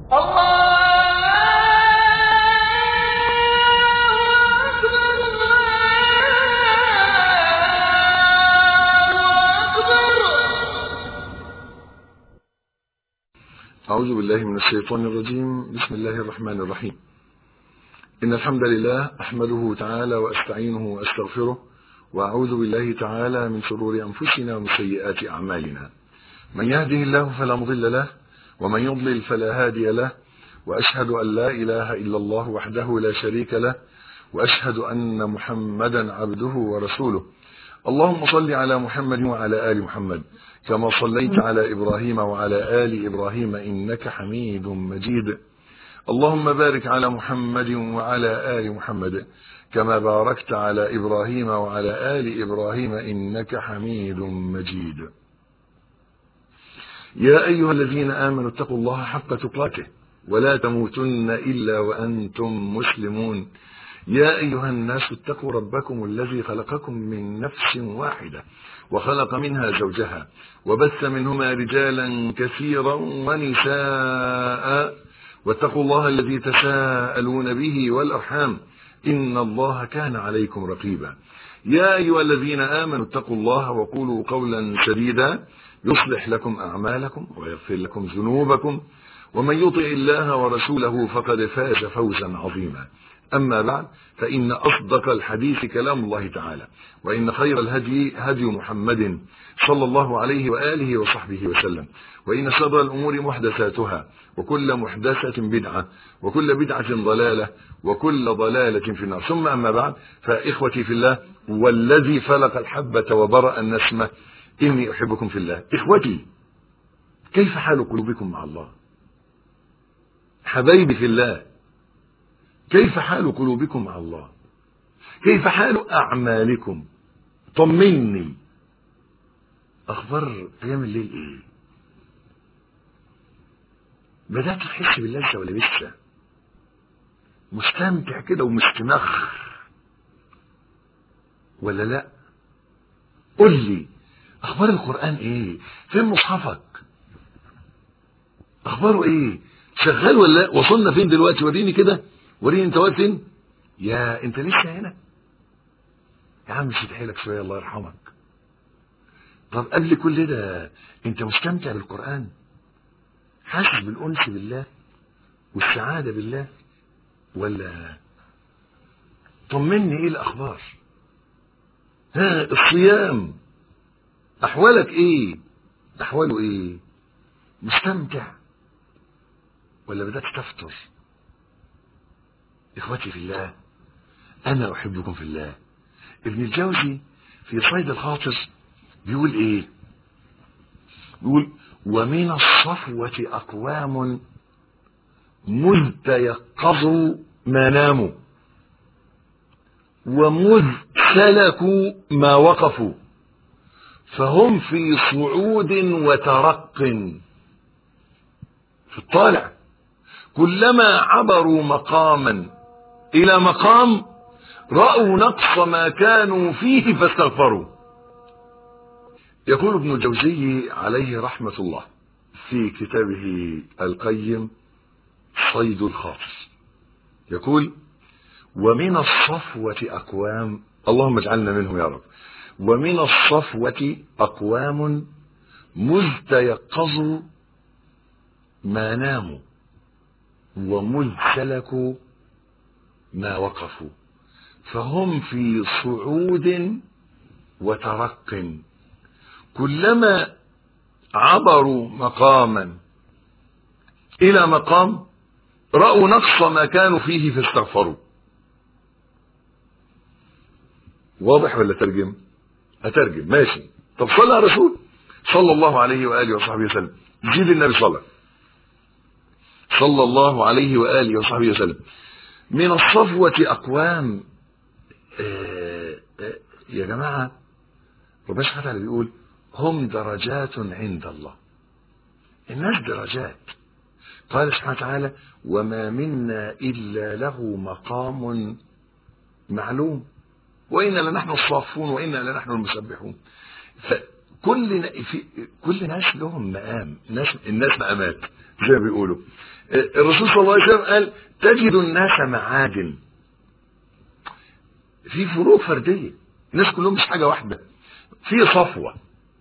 أعوذ بالله من الشيطان الرجيم بسم الله الرحمن الرحيم إن الحمد لله أحمده تعالى وأستعينه وأستغفره وأعوذ بالله تعالى من شرور أنفسنا ومن سيئات أعمالنا من يهده الله فلا مضل له ومن يضلل فلا هادي له وأشهد أن لا إله إلا الله وحده لا شريك له وأشهد أن محمدا عبده ورسوله اللهم صل على محمد وعلى آل محمد كما صليت على إبراهيم وعلى آل إبراهيم إنك حميد مجيد اللهم بارك على محمد وعلى آل محمد كما باركت على إبراهيم وعلى آل إبراهيم إنك حميد مجيد يا أيها الذين آمنوا اتقوا الله حق تقاته ولا تموتن إلا وأنتم مسلمون يا أيها الناس اتقوا ربكم الذي خلقكم من نفس واحدة وخلق منها زوجها وبث منهما رجالا كثيرا ونساء واتقوا الله الذي تساءلون به والأرحام إن الله كان عليكم رقيبا يا أيها الذين آمنوا اتقوا الله وقولوا قولا سديدا يصلح لكم أعمالكم ويغفر لكم ذنوبكم ومن يطع الله ورسوله فقد فاز فوزا عظيما أما بعد فإن أصدق الحديث كلام الله تعالى وإن خير الهدي هدي محمد صلى الله عليه وآله وصحبه وسلم وإن شر الأمور محدثاتها وكل محدثة بدعة وكل بدعة ضلالة وكل ضلالة في النار ثم أما بعد فإخوتي في الله والذي فلق الحبة وبرأ النسمة إني أحبكم في الله إخوتي كيف حال قلوبكم مع الله حبايبي في الله كيف حال قلوبكم مع الله كيف حال أعمالكم طمني أخبار قيام الليل إيه بدأت تحس باللذة ولا لسه مستمتع كده ومستمخ ولا لا قل لي أخبار القرآن إيه فين مصحفك أخباره إيه شغال ولا وصلنا فين دلوقتي وريني كده وريني انت واقف فين يا انت لسه هنا يا عم شد حيلك شويه الله يرحمك طب قبل كل ده انت مستمتع بالقران حاسس بالانس بالله والسعاده بالله ولا طمني ايه الاخبار ها الصيام احوالك ايه احواله ايه مستمتع ولا بدات تفتر إخوتي في الله أنا أحبكم في الله ابن الجوزي في صيد الخاطر بيقول إيه بيقول ومن الصفوة أقوام مذ تيقظوا ما ناموا ومذ سلكوا ما وقفوا فهم في صعود وترق في الطالع كلما عبروا مقاما إلى مقام رأوا نقص ما كانوا فيه فاستغفروا يقول ابن الجوزي عليه رحمة الله في كتابه القيم صيد الخاص يقول ومن الصفوة أقوام اللهم اجعلنا منهم يا رب ومن الصفوة أقوام مذ تيقظوا ما ناموا ومذ سلكوا ما وقفوا فهم في صعود وترق كلما عبروا مقاما الى مقام راوا نقص ما كانوا فيه فاستغفروا واضح ولا ترجم اترجم ماشي طب صلى على الرسول صلى الله عليه واله وصحبه وسلم جيب النبي صلى صلى الله عليه واله وصحبه وسلم من الصفوة أقوام آه آه يا جماعة ربنا سبحانه وتعالى بيقول هم درجات عند الله الناس درجات قال سبحانه وتعالى وما منا إلا له مقام معلوم وإنا لنحن الصافون وإنا لنحن المسبحون فكل في كل ناس لهم مقام ناس الناس مقامات زي ما بيقولوا الرسول صلى الله عليه وسلم قال تجد الناس معادن في فروق فردية الناس كلهم مش حاجة واحدة في صفوة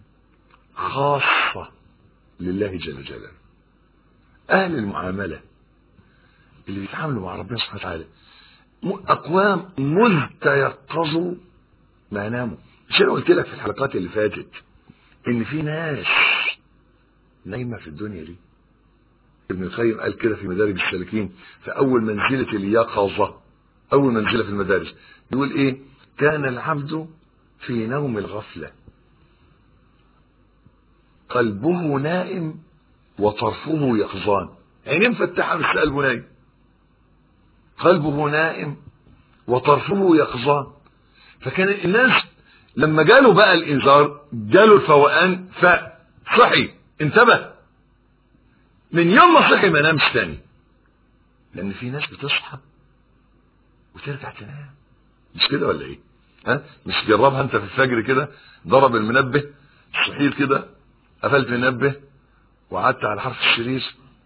خاصة لله جل جلاله أهل المعاملة اللي بيتعاملوا مع ربنا سبحانه وتعالى أقوام مذ تيقظوا ما ناموا مش أنا قلت لك في الحلقات اللي فاتت إن في ناس نايمة في الدنيا دي ابن القيم قال كده في مدارج السالكين في أول منزلة اليقظة أول منزلة في المدارج يقول إيه كان العبد في نوم الغفلة قلبه نائم وطرفه يقظان عينين مفتحة بس قلبه نايم قلبه نائم وطرفه يقظان فكان الناس لما جاله بقى الانذار جاله الفوقان فصحي انتبه من يوم ما صحي ما نامش تاني لان في ناس بتصحى وترجع تنام مش كده ولا ايه ها مش جربها انت في الفجر كده ضرب المنبه صحيت كده قفلت المنبه وقعدت على حرف السرير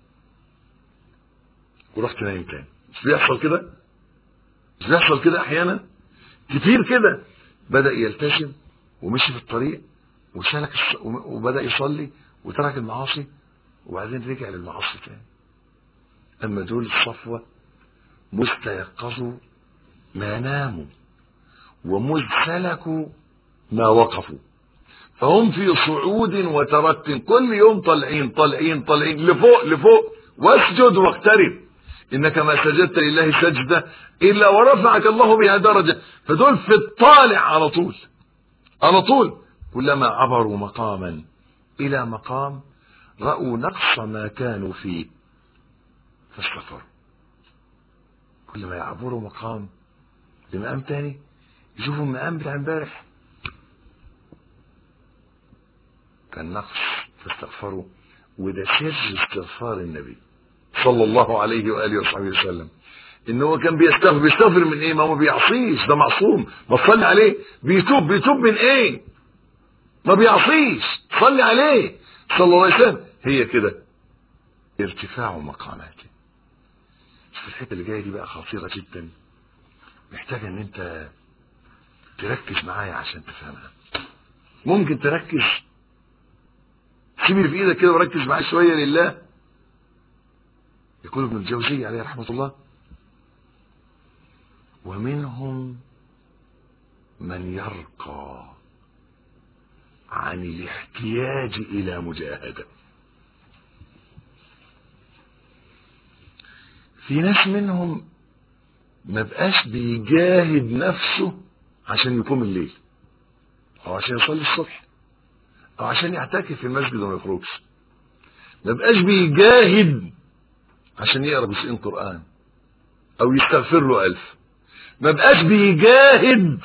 ورحت نايم تاني مش بيحصل كده مش بيحصل كده احيانا كتير كده بدا يلتزم ومشي في الطريق وسلك الص... وبدا يصلي وترك المعاصي وبعدين رجع للمعاصي تاني اما دول الصفوه مستيقظوا ما ناموا ومذ سلكوا ما وقفوا فهم في صعود وترك كل يوم طالعين طالعين طالعين لفوق لفوق واسجد واقترب انك ما سجدت لله سجده الا ورفعك الله بها درجه فدول في الطالع على طول على طول كلما عبروا مقاما الى مقام راوا نقص ما كانوا فيه فاستغفروا كلما يعبروا مقام لمقام تاني يشوفوا المقام بتاع امبارح كان نقص فاستغفروا وده سر استغفار النبي صلى الله عليه واله وصحبه وسلم ان هو كان بيستغفر بيستغفر من ايه ما هو بيعصيش ده معصوم ما تصلي عليه بيتوب بيتوب من ايه ما بيعصيش صلي عليه صلى الله عليه وسلم هي كده ارتفاع مقاماته شوف الحته اللي جايه دي بقى خطيره جدا محتاجه ان انت تركز معايا عشان تفهمها ممكن تركز سيب اللي في ايدك كده وركز معايا شويه لله يقول ابن الجوزي عليه رحمه الله ومنهم من يرقى عن الاحتياج الى مجاهده في ناس منهم ما بقاش بيجاهد نفسه عشان يقوم الليل او عشان يصلي الصبح او عشان يعتكف في المسجد وما يخرجش ما بقاش بيجاهد عشان يقرا جزئين قران او يستغفر له الف ما بقاش بيجاهد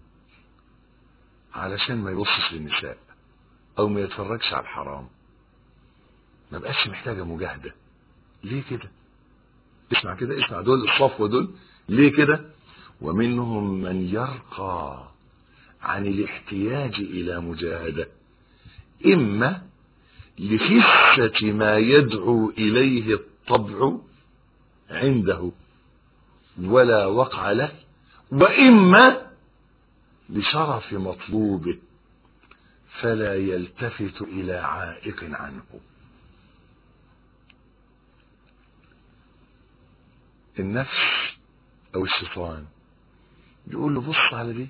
علشان ما يبصش للنساء او ما يتفرجش على الحرام ما بقاش محتاجه مجاهده ليه كده اسمع كده اسمع دول الصفوه دول ليه كده ومنهم من يرقى عن الاحتياج الى مجاهده اما لخسه ما يدعو اليه الطبع عنده ولا وقع له واما لشرف مطلوبه فلا يلتفت الى عائق عنه النفس او الشيطان يقول له بص على دي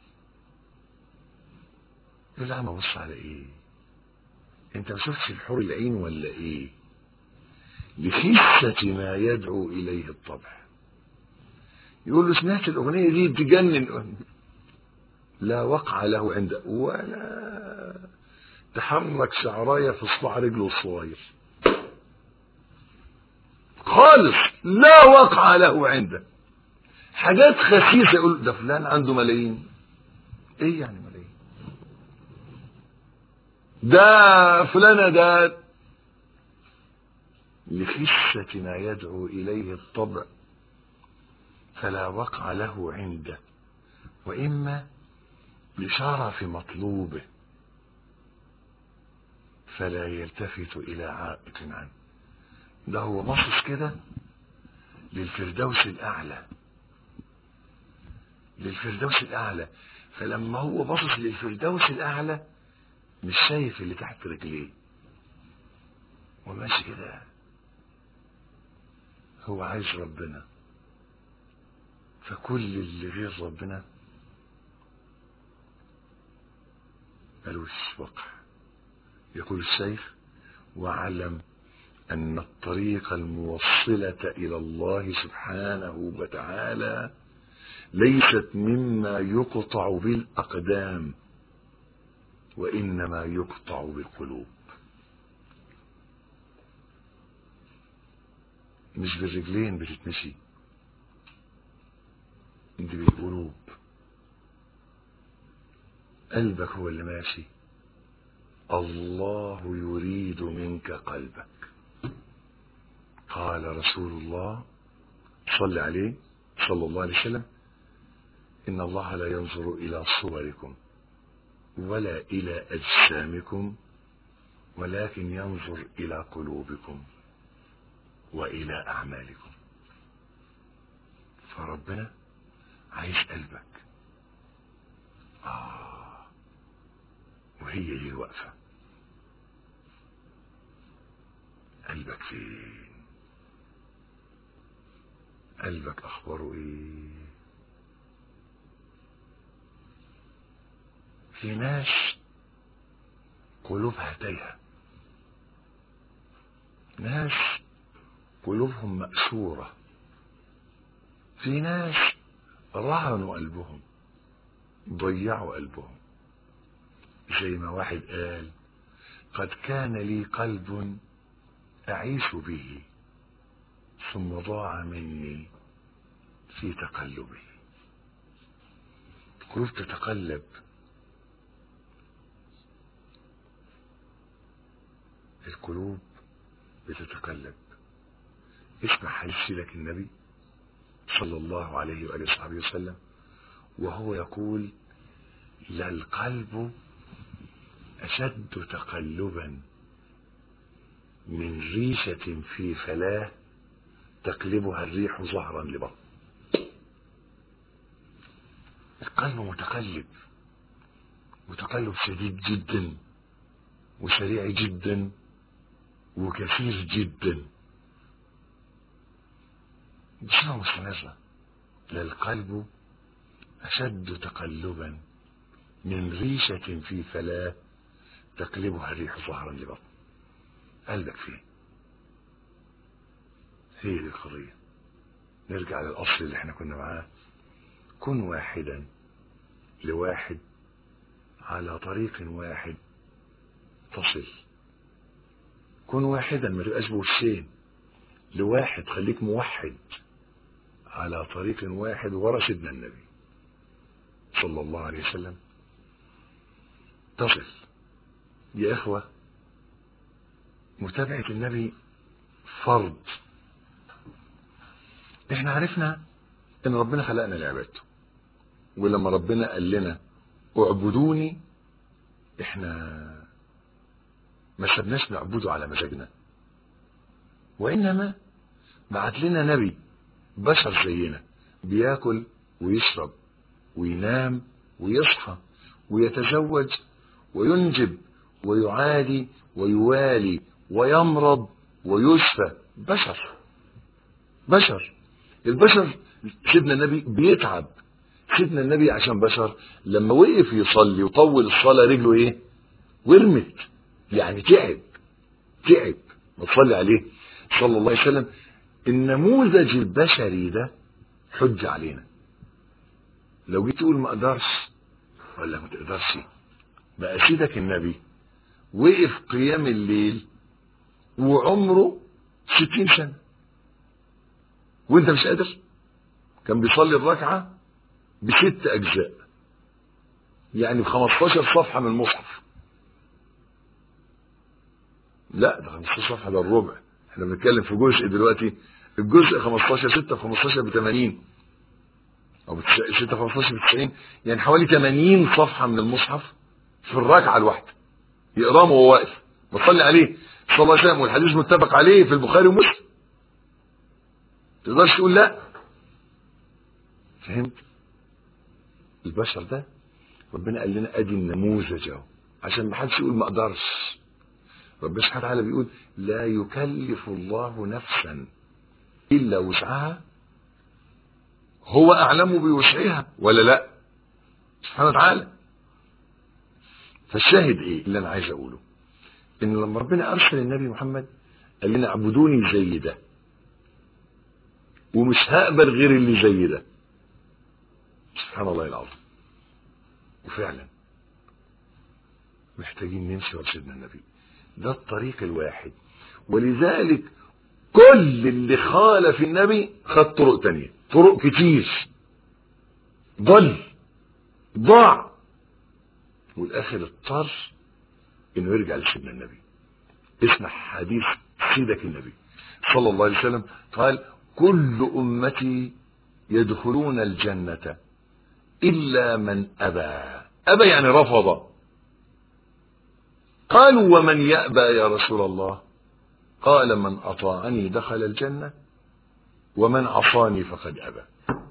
يقول لا ما بص على ايه انت ما شفتش الحور العين ولا ايه لخسة ما يدعو اليه الطبع يقول له سمعت الاغنية دي تجنن لا وقع له عنده ولا تحرك شعراية في صباع رجله الصغير خالص لا وقع له عنده حاجات خسيسة يقول ده فلان عنده ملايين ايه يعني ملايين ده فلانة ده لخسة ما يدعو إليه الطبع فلا وقع له عنده وإما لشرف مطلوبه فلا يلتفت إلى عائق عنه ده هو باصص كده للفردوس الأعلى للفردوس الأعلى فلما هو باصص للفردوس الأعلى مش شايف اللي تحت رجليه وماشي كده هو عايز ربنا فكل اللي غير ربنا ملوش وقع يقول الشيخ واعلم أن الطريق الموصلة إلى الله سبحانه وتعالى ليست مما يقطع بالأقدام وإنما يقطع بالقلوب مش بالرجلين بتتمشي انت بالقلوب قلبك هو اللي ماشي الله يريد منك قلبك قال رسول الله صل عليه صلى الله عليه وسلم إن الله لا ينظر إلى صوركم ولا إلى أجسامكم ولكن ينظر إلى قلوبكم وإلى أعمالكم فربنا عايز قلبك آه وهي دي الوقفة قلبك فين قلبك أخباره إيه في ناس قلوبها تايهة ناس قلوبهم مأسورة في ناس رهنوا قلبهم ضيعوا قلبهم زي ما واحد قال قد كان لي قلب أعيش به ثم ضاع مني في تقلبه قلوب تتقلب القلوب بتتقلب اسمع حديث سيرك النبي صلى الله عليه وآله وصحبه وسلم وهو يقول لا القلب أشد تقلبا من ريشة في فلاه تقلبها الريح ظهرا لبطن القلب متقلب وتقلب شديد جدا وسريع جدا وكثير جدا بصفة مستمرة للقلب أشد تقلبا من ريشة في فلاة تقلبها الريح ظهرا لبطن قلبك فين هي دي القضية نرجع للأصل اللي احنا كنا معاه كن واحدا لواحد على طريق واحد تصل كن واحدا ما تبقاش بوشين لواحد خليك موحد على طريق واحد ورا سيدنا النبي صلى الله عليه وسلم تصل يا إخوة متابعة النبي فرض احنا عرفنا ان ربنا خلقنا لعبادته ولما ربنا قال لنا اعبدوني احنا ما سبناش نعبده على مزاجنا وانما بعت لنا نبي بشر زينا بياكل ويشرب وينام ويصحى ويتزوج وينجب ويعادي ويوالي ويمرض ويشفى بشر بشر البشر سيدنا النبي بيتعب سيدنا النبي عشان بشر لما وقف يصلي وطول الصلاة رجله ايه ورمت يعني تعب تعب ما تصلي عليه صلى الله عليه وسلم النموذج البشري ده حج علينا لو جيت تقول ما اقدرش ولا ما تقدرش بقى سيدك النبي وقف قيام الليل وعمره ستين سنة وانت مش قادر كان بيصلي الركعة بست أجزاء يعني ب 15 صفحة من المصحف لا ده 15 صفحة ده الربع احنا بنتكلم في جزء دلوقتي الجزء 15 6 في 15 ب 80 او 6 في 15 ب 90 يعني حوالي 80 صفحة من المصحف في الركعة الواحدة يقراهم وهو واقف بتصلي عليه صلى الله عليه وسلم والحديث متفق عليه في البخاري ومسلم تقدرش تقول لا فهمت البشر ده ربنا قال لنا ادي النموذج اهو عشان ما حدش يقول ما اقدرش ربنا سبحانه وتعالى بيقول لا يكلف الله نفسا الا وسعها هو اعلم بوسعها ولا لا سبحانه وتعالى فالشاهد ايه اللي انا عايز اقوله ان لما ربنا ارسل النبي محمد قال لنا اعبدوني زي ده ومش هقبل غير اللي زي ده سبحان الله العظيم وفعلا محتاجين نمشي ورا سيدنا النبي ده الطريق الواحد ولذلك كل اللي خالف النبي خد طرق تانية طرق كتير ضل ضاع والاخر اضطر انه يرجع لسيدنا النبي اسمع حديث سيدك النبي صلى الله عليه وسلم قال كل امتي يدخلون الجنة الا من ابى ابى يعني رفض قالوا ومن يأبى يا رسول الله قال من أطاعني دخل الجنة ومن عصاني فقد أبى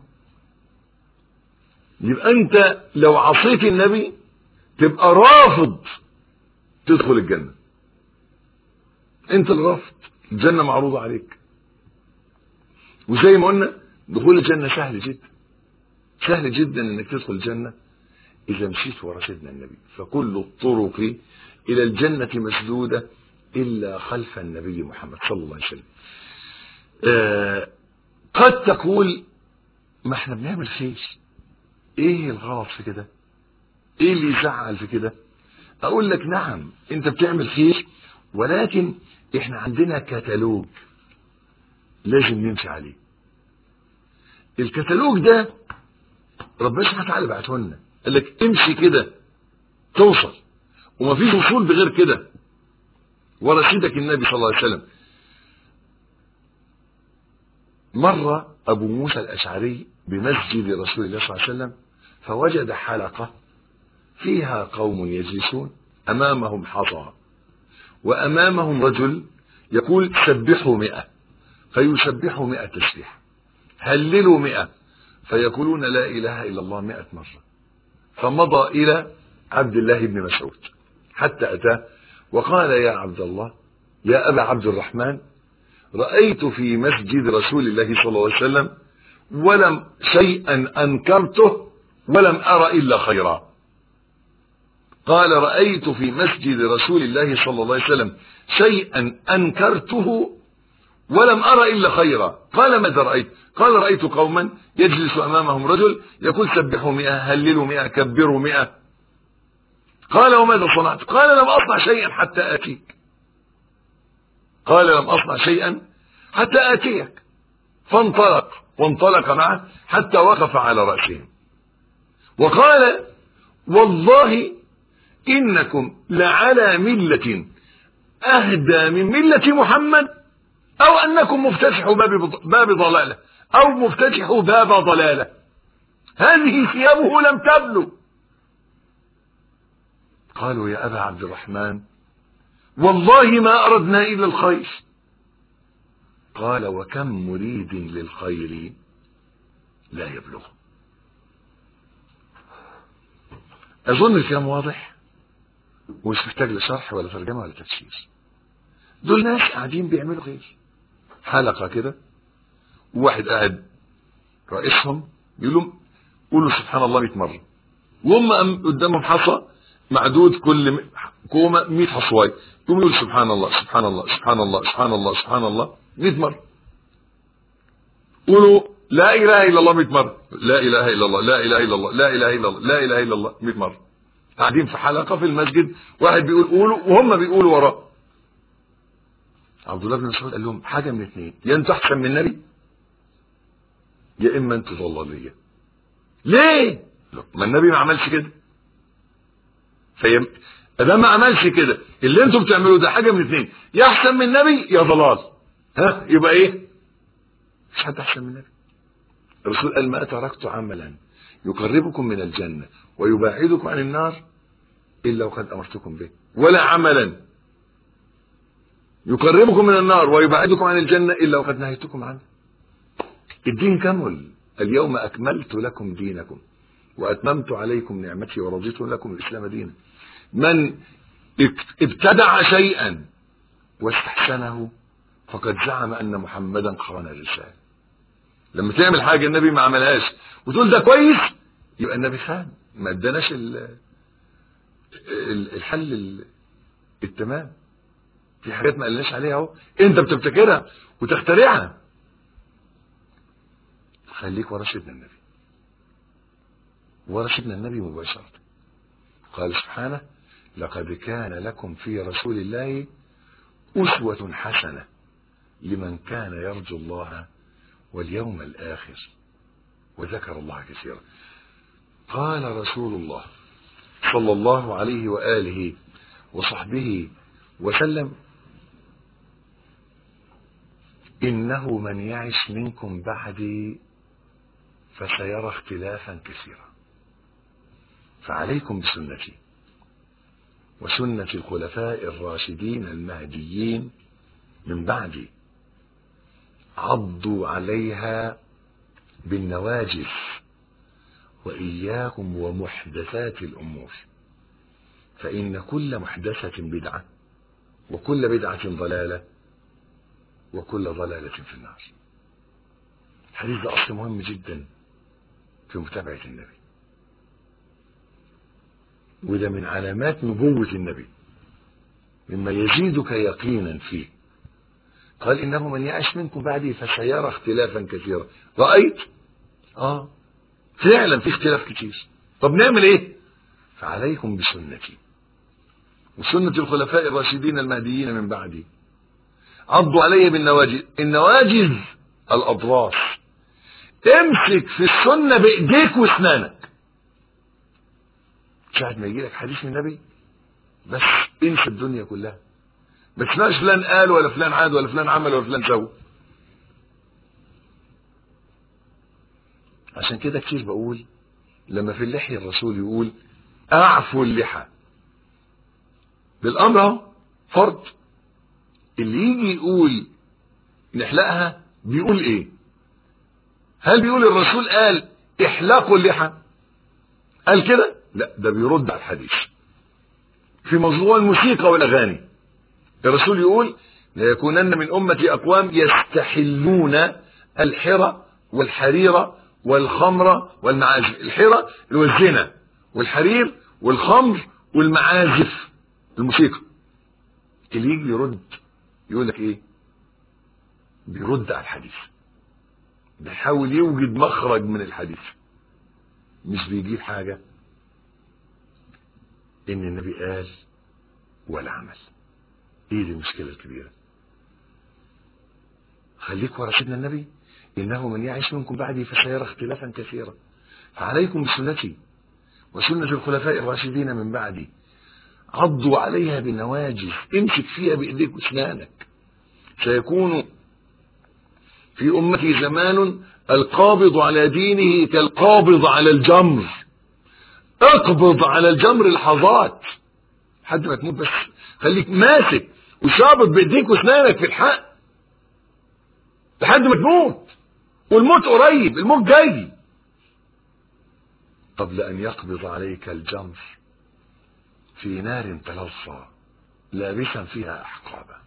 يبقى أنت لو عصيت النبي تبقى رافض تدخل الجنة أنت الرافض الجنة معروضة عليك وزي ما قلنا دخول الجنة سهل جدا سهل جدا انك تدخل الجنة اذا مشيت ورا سيدنا النبي فكل الطرق الى الجنة مسدودة الا خلف النبي محمد صلى الله عليه وسلم آه قد تقول ما احنا بنعمل خير ايه الغلط في كده ايه اللي يزعل في كده اقول لك نعم انت بتعمل خير ولكن احنا عندنا كتالوج لازم نمشي عليه الكتالوج ده ربنا سبحانه وتعالى بعته لنا قال لك امشي كده توصل ومفيش وصول بغير كده ورا سيدك النبي صلى الله عليه وسلم مر أبو موسى الأشعري بمسجد رسول الله صلى الله عليه وسلم فوجد حلقة فيها قوم يجلسون أمامهم حصى وأمامهم رجل يقول سبحوا مئة فيسبحوا مئة تسبيح هللوا مئة فيقولون لا إله إلا الله مئة مرة فمضى إلى عبد الله بن مسعود حتى أتاه وقال يا عبد الله يا أبا عبد الرحمن رأيت في مسجد رسول الله صلى الله عليه وسلم ولم شيئا أنكرته ولم أرى إلا خيرا قال رأيت في مسجد رسول الله صلى الله عليه وسلم شيئا أنكرته ولم أرى إلا خيرا قال ماذا رأيت قال رأيت قوما يجلس أمامهم رجل يقول سبحوا مئة هللوا مئة كبروا مئة قال وماذا صنعت قال لم أصنع شيئا حتى آتيك قال لم أصنع شيئا حتى آتيك فانطلق وانطلق معه حتى وقف على رأسهم وقال والله إنكم لعلى ملة أهدى من ملة محمد أو أنكم مفتتحوا باب باب ضلالة أو مفتتحوا باب ضلالة هذه ثيابه لم تبلو قالوا يا أبا عبد الرحمن والله ما أردنا إلا الخير قال وكم مريد للخير لا يبلغ أظن الكلام واضح ومش محتاج لشرح ولا ترجمة ولا تفسير دول ناس قاعدين بيعملوا خير حلقة كده وواحد قاعد رئيسهم يقول لهم قولوا سبحان الله 100 مرة وهم قدامهم حصى معدود كل كومة 100 حصواي يقوم يقول سبحان الله سبحان الله سبحان الله سبحان الله سبحان الله 100 مرة قولوا لا اله الا الله 100 مرة لا اله الا الله لا اله الا الله لا اله الا الله لا اله الا الله 100 مرة قاعدين في حلقة في المسجد واحد بيقول قولوا وهم بيقولوا وراه عبد الله بن مسعود قال لهم حاجة من اثنين يا انتوا احسن من النبي يا اما انتوا ضلالية ليه ما النبي ما عملش كده فيم ده ما عملش كده اللي انتوا بتعملوه ده حاجة من اثنين يا احسن من النبي يا ضلال ها يبقى ايه مش حد احسن من النبي الرسول قال ما تركت عملا يقربكم من الجنة ويبعدكم عن النار إلا وقد أمرتكم به ولا عملا يقربكم من النار ويبعدكم عن الجنة إلا وقد نهيتكم عنه الدين كمل اليوم أكملت لكم دينكم وأتممت عليكم نعمتي ورضيت لكم الإسلام دينا من ابتدع شيئا واستحسنه فقد زعم أن محمدا خان الرسالة لما تعمل حاجة النبي ما عملهاش وتقول ده كويس يبقى النبي خان ما اداناش الحل التمام في حاجات ما قلناش عليها اهو انت بتبتكرها وتخترعها خليك ورا سيدنا النبي ورا سيدنا النبي مباشرة قال سبحانه لقد كان لكم في رسول الله أسوة حسنة لمن كان يرجو الله واليوم الآخر وذكر الله كثيرا قال رسول الله صلى الله عليه وآله وصحبه وسلم إنه من يعش منكم بعدي فسيرى اختلافا كثيرا فعليكم بسنتي وسنة الخلفاء الراشدين المهديين من بعدي عضوا عليها بالنواجذ وإياكم ومحدثات الأمور فإن كل محدثة بدعة وكل بدعة ضلالة وكل ضلالة في النار الحديث ده أصل مهم جدا في متابعة النبي وده من علامات نبوة النبي مما يزيدك يقينا فيه قال إنه من يعش منكم بعدي فسيرى اختلافا كثيرا رأيت آه فعلا في اختلاف كتير طب نعمل ايه فعليكم بسنتي وسنة الخلفاء الراشدين المهديين من بعدي عضوا علي بالنواجذ النواجذ الأضراس امسك في السنة بإيديك واسنانك ساعة ما يجي لك حديث من النبي بس انسى الدنيا كلها ما تسمعش فلان قال ولا فلان عاد ولا فلان عمل ولا فلان سوى عشان كده كتير بقول لما في اللحية الرسول يقول اعفوا اللحى بالامر اهو فرض اللي يجي يقول نحلقها بيقول ايه هل بيقول الرسول قال احلقوا اللحى قال كده لا ده بيرد على الحديث في موضوع الموسيقى والاغاني الرسول يقول ليكونن من امتي اقوام يستحلون الحرى والحريره والخمر والمعازف الحرى اللي هو الزنا والحرير والخمر والمعازف الموسيقى اللي يجي يرد يقول لك ايه بيرد على الحديث بيحاول يوجد مخرج من الحديث مش بيجيب حاجة ان النبي قال ولا عمل ايه دي المشكلة الكبيرة خليك ورا سيدنا النبي إنه من يعيش منكم بعدي فسيرى اختلافا كثيرا فعليكم بسنتي وسنة الخلفاء الراشدين من بعدي عضوا عليها بالنواجذ امسك فيها بإيديك واسنانك سيكون في أمتي زمان القابض على دينه كالقابض على الجمر اقبض على الجمر لحظات لحد ما تموت بس خليك ماسك وشابط بايديك واسنانك في الحق لحد ما تموت والموت قريب الموت جاي قبل ان يقبض عليك الجمر في نار تلظى لابسا فيها احقابا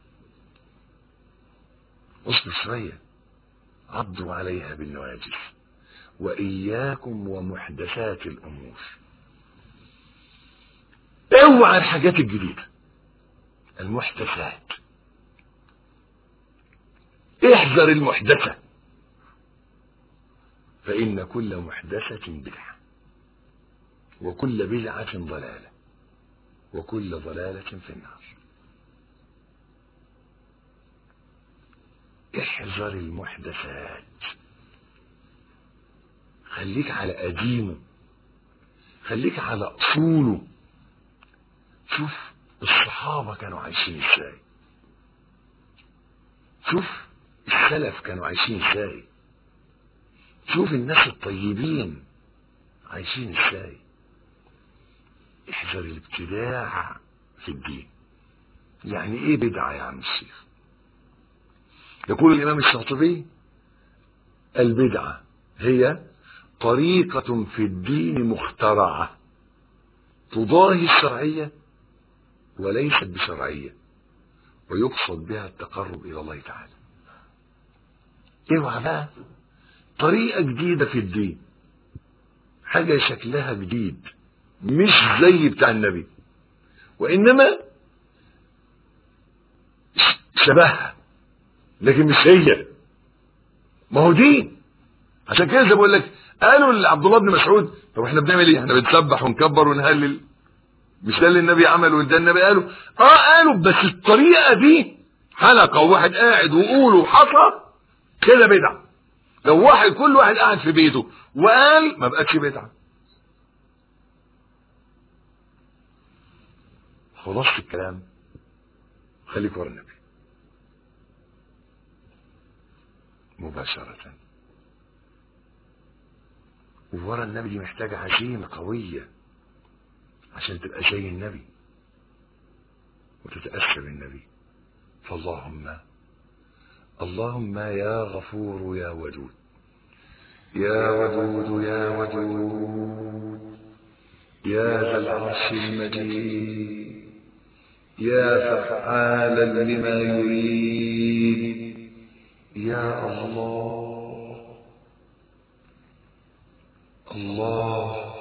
اصبر شويه عضوا عليها بالنواجذ واياكم ومحدثات الامور اوعى الحاجات الجديده المحدثات احذر المحدثه فإن كل محدثة بدعة وكل بدعة ضلالة وكل ضلالة في النار احذر المحدثات خليك على قديمه خليك على أصوله شوف الصحابة كانوا عايشين ازاي شوف السلف كانوا عايشين ازاي شوف الناس الطيبين عايشين ازاي احذر الابتداع في الدين يعني ايه بدعة يا عم الشيخ يقول الامام الشاطبي البدعة هي طريقة في الدين مخترعة تضاهي الشرعية وليست بشرعية ويقصد بها التقرب إلى الله تعالى اوعى بقى طريقة جديدة في الدين حاجة شكلها جديد مش زي بتاع النبي وإنما شبهها لكن مش هي ما هو دين عشان كده زي بقول لك قالوا لعبد الله بن مسعود طب احنا بنعمل ايه؟ احنا بنسبح ونكبر ونهلل مش ده اللي النبي عمل وده النبي قاله اه قالوا بس الطريقه دي حلقه وواحد قاعد وقوله وحصى كده بدعه لو واحد كل واحد قاعد في بيته وقال ما بقتش بدعه خلاص الكلام خليك ورا النبي مباشرة وورا النبي دي محتاجة عزيمة قوية عشان تبقى زي النبي وتتأثر بالنبي فاللهم اللهم يا غفور يا ودود يا ودود يا ودود يا ذا العرش المجيد يا فعالا لما يريد يا الله الله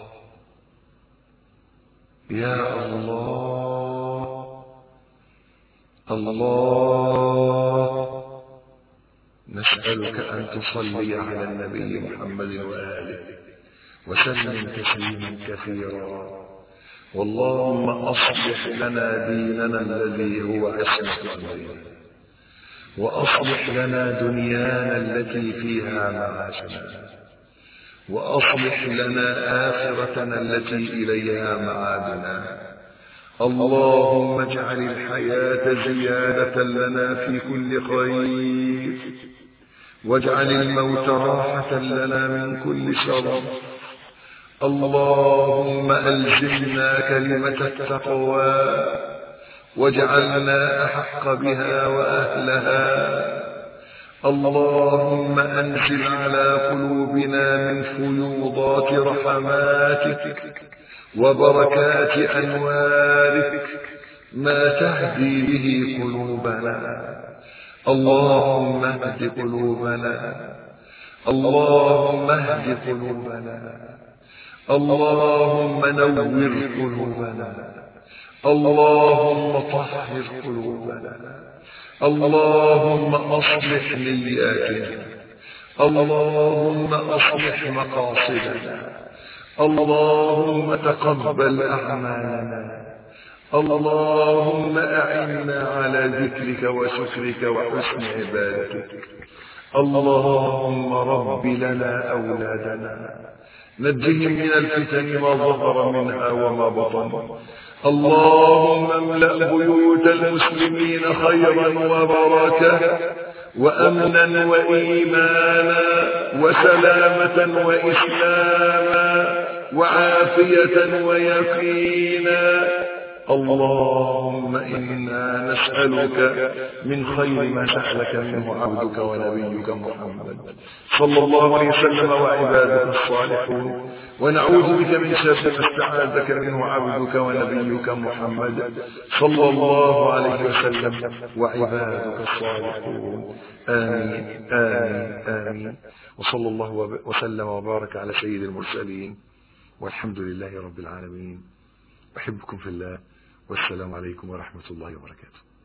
يا الله الله نسألك أن تصلي على النبي محمد وآله وسلم تسليما كثيرا واللهم أصلح لنا ديننا الذي هو عصمة أمرنا وأصلح لنا دنيانا التي فيها معاشنا وأصلح لنا آخرتنا التي إليها معادنا اللهم اجعل الحياة زيادة لنا في كل خير واجعل الموت راحة لنا من كل شر اللهم ألزمنا كلمة التقوى واجعلنا أحق بها وأهلها اللهم أنزل على قلوبنا من فيوضات رحماتك وبركات أنوارك ما تهدي به قلوبنا اللهم اهد قلوبنا اللهم اهد قلوبنا اللهم نور قلوبنا اللهم طهر قلوبنا اللهم اصلح نياتنا اللهم اصلح مقاصدنا اللهم تقبل اعمالنا اللهم اعنا على ذكرك وشكرك وحسن عبادتك اللهم رب لنا اولادنا نجهم من الفتن ما ظهر منها وما بطن اللهم املأ بيوت المسلمين خيرا وبركة وأمنا وإيمانا وسلامة وإسلاما وعافية ويقينا اللهم إنا نسألك من خير ما سألك منه عبدك ونبيك محمد صلى الله عليه وسلم وعبادك الصالحون ونعوذ بك من شر ما استعاذك منه عبدك ونبيك محمد صلى الله عليه وسلم وعبادك الصالحون آمين آمين آمين وصلى الله وسلم وبارك على سيد المرسلين والحمد لله رب العالمين أحبكم في الله والسلام عليكم ورحمة الله وبركاته